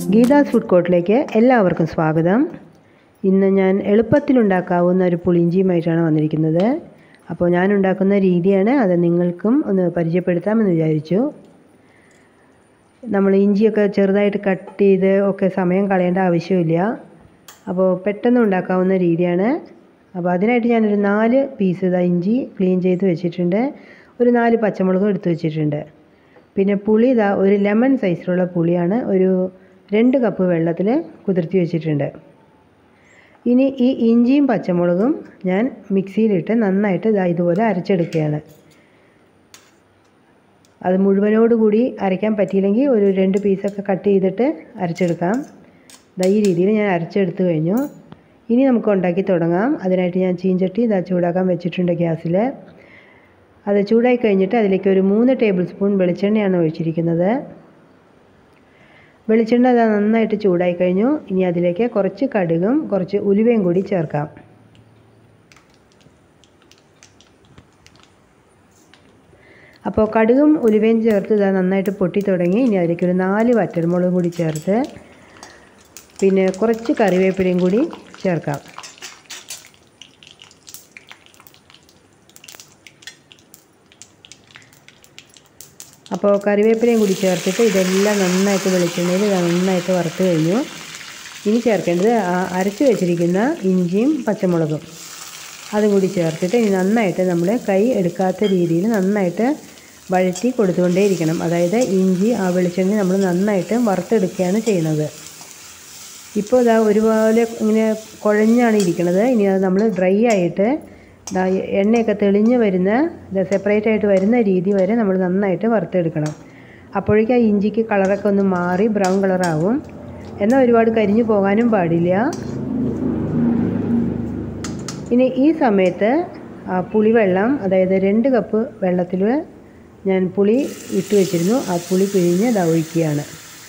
Geetha's food കോർട്ടിലേക്ക് എല്ലാവർക്കും സ്വാഗതം ഇന്ന് ഞാൻ എളുപ്പത്തിലുണ്ടാക്കാവുന്ന ഒരു പുളിഞ്ചിയുമായിട്ടാണ് വന്നിരിക്കുന്നത് അപ്പോൾ ഞാൻ ഉണ്ടാക്കുന്ന രീതിയാണ് അത് നിങ്ങൾക്കും ഒന്ന് പരിചയപ്പെടുത്താമെന്ന് വിചാരിച്ചു നമ്മൾ ഇഞ്ചിയൊക്കെ ചെറുതായിട്ട് കട്ട് ചെയ്ത് ഒക്കെ സമയം കളയേണ്ട ആവശ്യമില്ല അപ്പോൾ പെട്ടെന്ന് ഉണ്ടാക്കാവുന്ന രീതിയാണ് അപ്പോൾ അതിനായിട്ട് ഞാനൊരു നാല് പീസ് ഇതാ ഇഞ്ചി ക്ലീൻ ചെയ്ത് വെച്ചിട്ടുണ്ട് ഒരു നാല് പച്ചമുളകും എടുത്ത് വെച്ചിട്ടുണ്ട് പിന്നെ പുളി ഇതാ ഒരു ലെമൺ സൈസിലുള്ള പുളിയാണ് ഒരു രണ്ട് കപ്പ് വെള്ളത്തിൽ കുതിർത്തി വെച്ചിട്ടുണ്ട് ഇനി ഈ ഇഞ്ചിയും പച്ചമുളകും ഞാൻ മിക്സിയിലിട്ട് നന്നായിട്ട് ഇതാ ഇതുപോലെ അരച്ചെടുക്കുകയാണ് അത് മുഴുവനോടുകൂടി അരയ്ക്കാൻ പറ്റിയില്ലെങ്കിൽ ഒരു രണ്ട് പീസൊക്കെ കട്ട് ചെയ്തിട്ട് അരച്ചെടുക്കാം ഇതാ ഈ രീതിയിൽ ഞാൻ അരച്ചെടുത്ത് കഴിഞ്ഞു ഇനി നമുക്ക് ഉണ്ടാക്കി തുടങ്ങാം അതിനായിട്ട് ഞാൻ ചീഞ്ചട്ടി ഇതാ ചൂടാക്കാൻ വെച്ചിട്ടുണ്ട് ഗ്യാസിൽ അത് ചൂടായി കഴിഞ്ഞിട്ട് അതിലേക്ക് ഒരു മൂന്ന് ടേബിൾ സ്പൂൺ വെളിച്ചെണ്ണയാണ് ഒഴിച്ചിരിക്കുന്നത് വെളിച്ചെണ്ണ അത് നന്നായിട്ട് ചൂടായി കഴിഞ്ഞു ഇനി അതിലേക്ക് കുറച്ച് കടുകും കുറച്ച് ഉലുവയും കൂടി ചേർക്കാം അപ്പോൾ കടുകും ഉലുവയും ചേർത്ത് ഇതാ നന്നായിട്ട് പൊട്ടി തുടങ്ങി ഇനി അതിലേക്ക് ഒരു നാല് വറ്റൽമുളകും കൂടി ചേർത്ത് പിന്നെ കുറച്ച് കറിവേപ്പിലയും കൂടി ചേർക്കാം അപ്പോൾ കറിവേപ്പിലയും കൂടി ചേർത്തിട്ട് ഇതെല്ലാം നന്നായിട്ട് വെളിച്ചെണ്ണയിൽ നന്നായിട്ട് വറുത്ത് കഴിഞ്ഞു ഇനി ചേർക്കേണ്ടത് അരച്ച് വെച്ചിരിക്കുന്ന ഇഞ്ചിയും പച്ചമുളകും അതും കൂടി ചേർത്തിട്ട് ഇനി നന്നായിട്ട് നമ്മൾ കൈ എടുക്കാത്ത രീതിയിൽ നന്നായിട്ട് വഴറ്റി കൊടുത്തുകൊണ്ടേയിരിക്കണം അതായത് ഇഞ്ചി ആ വെളിച്ചെണ്ണ നമ്മൾ നന്നായിട്ട് വറുത്തെടുക്കുകയാണ് ചെയ്യുന്നത് ഇപ്പോൾ ഇതാ ഒരുപോലെ ഇങ്ങനെ കുഴഞ്ഞാണ് ഇരിക്കുന്നത് ഇനി അത് നമ്മൾ ഡ്രൈ ആയിട്ട് എണ്ണയൊക്കെ തെളിഞ്ഞ് വരുന്ന സെപ്പറേറ്റ് ആയിട്ട് വരുന്ന രീതി വരെ നമ്മൾ നന്നായിട്ട് വറുത്തെടുക്കണം അപ്പോഴേക്കും ആ ഇഞ്ചിക്ക് കളറൊക്കെ ഒന്ന് മാറി ബ്രൗൺ കളറാവും എന്നാൽ ഒരുപാട് കരിഞ്ഞു പോകാനും പാടില്ല ഇനി ഈ സമയത്ത് പുളിവെള്ളം അതായത് രണ്ട് കപ്പ് വെള്ളത്തിൽ ഞാൻ പുളി ഇട്ട് വെച്ചിരുന്നു ആ പുളി പിഴിഞ്ഞ് ഇതാ ഒഴിക്കുകയാണ്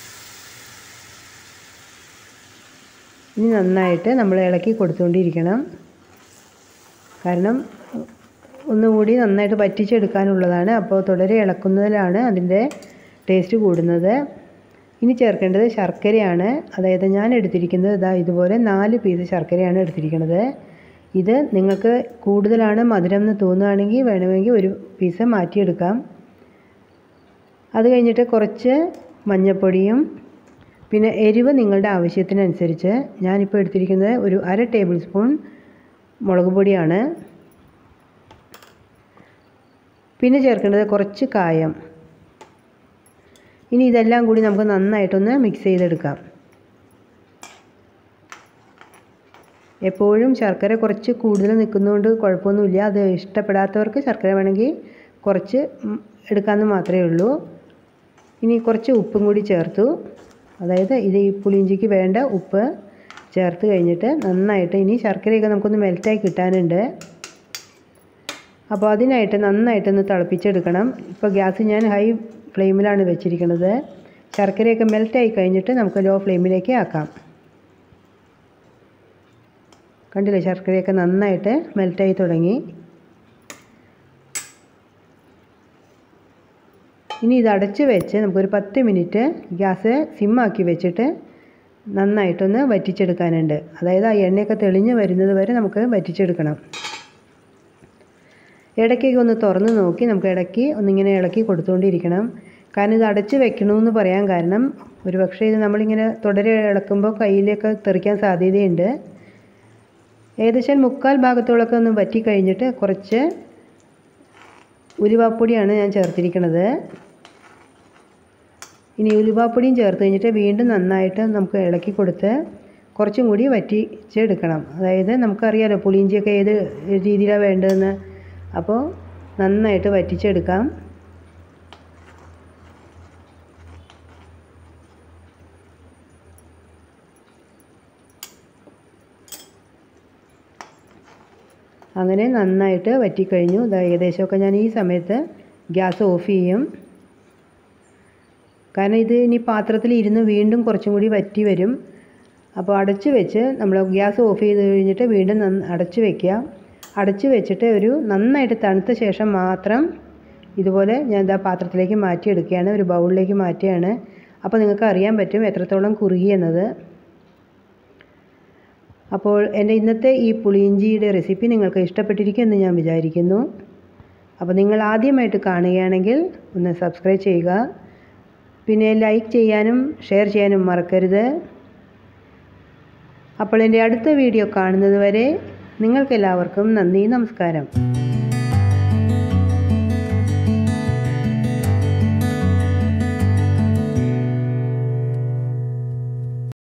ഇനി നന്നായിട്ട് നമ്മൾ ഇളക്കി കൊടുത്തുകൊണ്ടിരിക്കണം കാരണം ഒന്നുകൂടി നന്നായിട്ട് വറ്റിച്ചെടുക്കാനുള്ളതാണ് അപ്പോൾ തുടരെ ഇളക്കുന്നതിലാണ് അതിൻ്റെ ടേസ്റ്റ് കൂടുന്നത് ഇനി ചേർക്കേണ്ടത് ശർക്കരയാണ് അതായത് ഞാൻ എടുത്തിരിക്കുന്നത് ഇതാ ഇതുപോലെ നാല് പീസ് ശർക്കരയാണ് എടുത്തിരിക്കുന്നത് ഇത് നിങ്ങൾക്ക് കൂടുതലാണ് മധുരം എന്ന് തോന്നുകയാണെങ്കിൽ വേണമെങ്കിൽ ഒരു പീസ് മാറ്റിയെടുക്കാം അത് കഴിഞ്ഞിട്ട് കുറച്ച് മഞ്ഞൾപ്പൊടിയും പിന്നെ എരിവ് നിങ്ങളുടെ ആവശ്യത്തിനനുസരിച്ച് ഞാനിപ്പോൾ എടുത്തിരിക്കുന്നത് ഒരു അര ടേബിൾ സ്പൂൺ മുളക് പൊടിയാണ് പിന്നെ ചേർക്കേണ്ടത് കുറച്ച് കായം ഇനി ഇതെല്ലാം കൂടി നമുക്ക് നന്നായിട്ടൊന്ന് മിക്സ് ചെയ്തെടുക്കാം എപ്പോഴും ശർക്കര കുറച്ച് കൂടുതൽ നിൽക്കുന്നതുകൊണ്ട് കുഴപ്പമൊന്നുമില്ല അത് ഇഷ്ടപ്പെടാത്തവർക്ക് ശർക്കര വേണമെങ്കിൽ കുറച്ച് എടുക്കാമെന്ന് മാത്രമേ ഉള്ളൂ ഇനി കുറച്ച് ഉപ്പും കൂടി ചേർത്തു അതായത് ഇത് ഈ പുളിയിഞ്ചിക്ക് വേണ്ട ഉപ്പ് ചേർത്ത് കഴിഞ്ഞിട്ട് നന്നായിട്ട് ഇനി ശർക്കരയൊക്കെ നമുക്കൊന്ന് മെൽറ്റായി കിട്ടാനുണ്ട് അപ്പോൾ അതിനായിട്ട് നന്നായിട്ടൊന്ന് തിളപ്പിച്ചെടുക്കണം ഇപ്പോൾ ഗ്യാസ് ഞാൻ ഹൈ ഫ്ലെയിമിലാണ് വെച്ചിരിക്കുന്നത് ശർക്കരയൊക്കെ മെൽറ്റായി കഴിഞ്ഞിട്ട് നമുക്ക് ലോ ഫ്ലെയിമിലേക്ക് ആക്കാം കണ്ടില്ലേ ശർക്കരയൊക്കെ നന്നായിട്ട് മെൽറ്റായി തുടങ്ങി ഇനി ഇത് അടച്ച് വെച്ച് നമുക്കൊരു പത്ത് മിനിറ്റ് ഗ്യാസ് സിമ്മാക്കി വെച്ചിട്ട് നന്നായിട്ടൊന്ന് വറ്റിച്ചെടുക്കാനുണ്ട് അതായത് ആ എണ്ണയൊക്കെ തെളിഞ്ഞ് വരുന്നത് വരെ നമുക്ക് വറ്റിച്ചെടുക്കണം ഇടയ്ക്കൊക്കെ ഒന്ന് തുറന്ന് നോക്കി നമുക്ക് ഇടയ്ക്ക് ഒന്നിങ്ങനെ ഇളക്കി കൊടുത്തുകൊണ്ടിരിക്കണം കാരണം ഇത് അടച്ച് വെക്കണമെന്ന് പറയാൻ കാരണം ഒരു പക്ഷേ ഇത് നമ്മളിങ്ങനെ തുടരെ ഇളക്കുമ്പോൾ കയ്യിലേക്ക് തെറിക്കാൻ സാധ്യതയുണ്ട് ഏകദേശം മുക്കാൽ ഭാഗത്തോളൊക്കെ ഒന്ന് വറ്റി കഴിഞ്ഞിട്ട് കുറച്ച് ഉലുവാപ്പൊടിയാണ് ഞാൻ ചേർത്തിരിക്കുന്നത് ഇനി ഉലുവാപ്പൊടിയും ചേർത്ത് കഴിഞ്ഞിട്ട് വീണ്ടും നന്നായിട്ട് നമുക്ക് ഇളക്കി കൊടുത്ത് കുറച്ചും കൂടി വറ്റിച്ചെടുക്കണം അതായത് നമുക്കറിയാലോ പുളിയിഞ്ചിയൊക്കെ ഏത് രീതിയിലാണ് വേണ്ടതെന്ന് അപ്പോൾ നന്നായിട്ട് വറ്റിച്ചെടുക്കാം അങ്ങനെ നന്നായിട്ട് വറ്റിക്കഴിഞ്ഞു ഏകദേശമൊക്കെ ഞാൻ ഈ സമയത്ത് ഗ്യാസ് ഓഫ് ചെയ്യും കാരണം ഇത് ഇനി പാത്രത്തിൽ ഇരുന്ന് വീണ്ടും കുറച്ചും കൂടി വറ്റി വരും അപ്പോൾ അടച്ച് വെച്ച് നമ്മൾ ഗ്യാസ് ഓഫ് ചെയ്ത് കഴിഞ്ഞിട്ട് വീണ്ടും അടച്ച് വെക്കുക അടച്ച് വെച്ചിട്ട് ഒരു നന്നായിട്ട് തണുത്ത ശേഷം മാത്രം ഇതുപോലെ ഞാൻ ഇതാ പാത്രത്തിലേക്ക് മാറ്റിയെടുക്കുകയാണ് ഒരു ബൗളിലേക്ക് മാറ്റുകയാണ് അപ്പോൾ നിങ്ങൾക്ക് അറിയാൻ പറ്റും എത്രത്തോളം കുറുകിയെന്നത് അപ്പോൾ എൻ്റെ ഇന്നത്തെ ഈ പുളിയിഞ്ചിയുടെ റെസിപ്പി നിങ്ങൾക്ക് ഇഷ്ടപ്പെട്ടിരിക്കുമെന്ന് ഞാൻ വിചാരിക്കുന്നു അപ്പോൾ നിങ്ങൾ ആദ്യമായിട്ട് കാണുകയാണെങ്കിൽ ഒന്ന് സബ്സ്ക്രൈബ് ചെയ്യുക പിന്നെ ലൈക്ക് ചെയ്യാനും ഷെയർ ചെയ്യാനും മറക്കരുത് അപ്പോൾ എൻ്റെ അടുത്ത വീഡിയോ കാണുന്നത് വരെ നിങ്ങൾക്കെല്ലാവർക്കും നന്ദി നമസ്കാരം